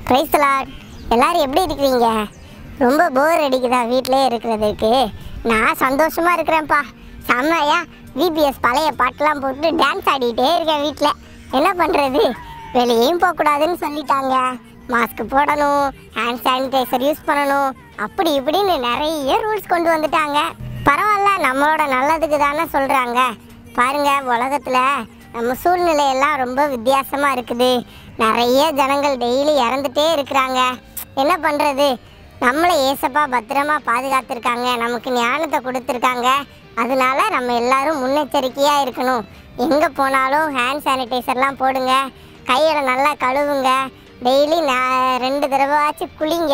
பிரைஸ்லாட் எல்லாரும் எப்படி இருக்கிறீங்க ரொம்ப போர் அடிக்குதா வீட்டிலே இருக்கிறதுக்கு நான் சந்தோஷமா இருக்கிறேன்ப்பா செம்மையா விபிஎஸ் பழைய பாட்டெல்லாம் போட்டு டான்ஸ் ஆடிட்டே இருக்கேன் வீட்டில் என்ன பண்ணுறது வெளியேயும் போகக்கூடாதுன்னு சொல்லிட்டாங்க மாஸ்க் போடணும் ஹேண்ட் சானிடைசர் யூஸ் பண்ணணும் அப்படி இப்படின்னு நிறைய ரூல்ஸ் கொண்டு வந்துட்டாங்க பரவாயில்ல நம்மளோட நல்லதுக்கு தானே சொல்கிறாங்க பாருங்க உலகத்தில் நம்ம சூழ்நிலையெல்லாம் ரொம்ப வித்தியாசமாக இருக்குது நிறைய ஜனங்கள் டெய்லி இறந்துட்டே இருக்கிறாங்க என்ன பண்ணுறது நம்மளை ஏசப்பா பத்திரமா பாதுகாத்திருக்காங்க நமக்கு ஞானத்தை கொடுத்துருக்காங்க அதனால நம்ம எல்லாரும் முன்னெச்சரிக்கையாக இருக்கணும் எங்கே போனாலும் ஹேண்ட் சானிடைசர்லாம் போடுங்க கைகளை நல்லா கழுவுங்க டெய்லி நான் ரெண்டு தடவையாச்சும் குளிங்க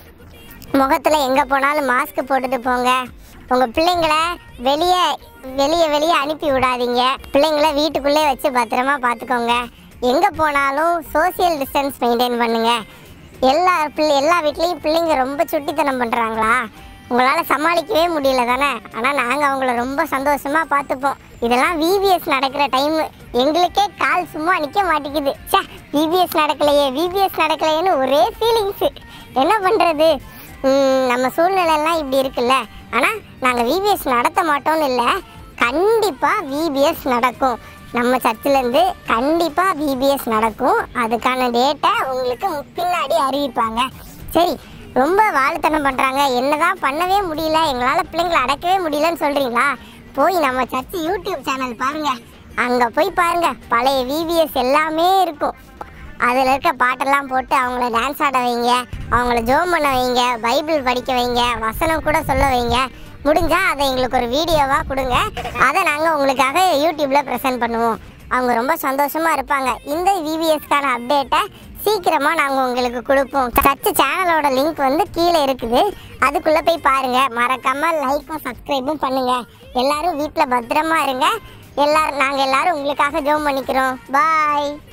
முகத்தில் எங்கே போனாலும் மாஸ்க் போட்டுட்டு போங்க உங்கள் பிள்ளைங்களை வெளியே வெளியே வெளியே அனுப்பி விடாதீங்க பிள்ளைங்கள வீட்டுக்குள்ளே வச்சு பத்திரமா பார்த்துக்கோங்க எங்கே போனாலும் சோஷியல் டிஸ்டன்ஸ் மெயின்டைன் பண்ணுங்க எல்லா பிள்ளை எல்லா வீட்லேயும் பிள்ளைங்க ரொம்ப சுட்டித்தனம் பண்ணுறாங்களா உங்களால் சமாளிக்கவே முடியல தானே ஆனால் நாங்கள் அவங்கள ரொம்ப சந்தோஷமாக பார்த்துப்போம் இதெல்லாம் விபிஎஸ் நடக்கிற டைம் எங்களுக்கே கால் சும்மா நிற்க மாட்டேங்குது சே விபிஎஸ் நடக்கலையே விபிஎஸ் நடக்கலையேன்னு ஒரே ஃபீலிங்ஸு என்ன பண்ணுறது நம்ம சூழ்நிலையெல்லாம் இப்படி இருக்குல்ல ஆனால் நாங்கள் விபிஎஸ் நடத்த மாட்டோம்னு இல்லை கண்டிப்பாக விபிஎஸ் நடக்கும் நம்ம சர்ச்சிலேருந்து கண்டிப்பாக விபிஎஸ் நடக்கும் அதுக்கான டேட்டை உங்களுக்கு பின்னாடி அறிவிப்பாங்க சரி ரொம்ப வாழுத்தனம் பண்ணுறாங்க என்னதான் பண்ணவே முடியல எங்களால் பிள்ளைங்களை அடக்கவே முடியலன்னு சொல்கிறீங்களா போய் நம்ம சர்ச்சு யூடியூப் சேனல் பாருங்க அங்கே போய் பாருங்க பழைய விபிஎஸ் எல்லாமே இருக்கும் அதில் இருக்க பாட்டெல்லாம் போட்டு அவங்கள டான்ஸ் ஆட வைங்க அவங்கள ஜோம் பண்ண வைங்க பைபிள் படிக்க வைங்க வசனம் கூட சொல்ல வைங்க முடிஞ்சா அதை எங்களுக்கு ஒரு வீடியோவாக கொடுங்க அதை நாங்கள் உங்களுக்காக யூடியூப்ல ப்ரெசென்ட் பண்ணுவோம் அவங்க ரொம்ப சந்தோஷமா இருப்பாங்க இந்த விவிஎஸ்க்கான அப்டேட்டை சீக்கிரமா நாங்கள் உங்களுக்கு கொடுப்போம் சர்ச் சேனலோட லிங்க் வந்து கீழே இருக்குது அதுக்குள்ள போய் பாருங்க மறக்காம லைக்கும் சப்ஸ்கிரைபும் பண்ணுங்க எல்லாரும் வீட்டில் பத்திரமா இருங்க எல்லாரும் நாங்கள் எல்லாரும் உங்களுக்காக ஜோம் பண்ணிக்கிறோம் பாய்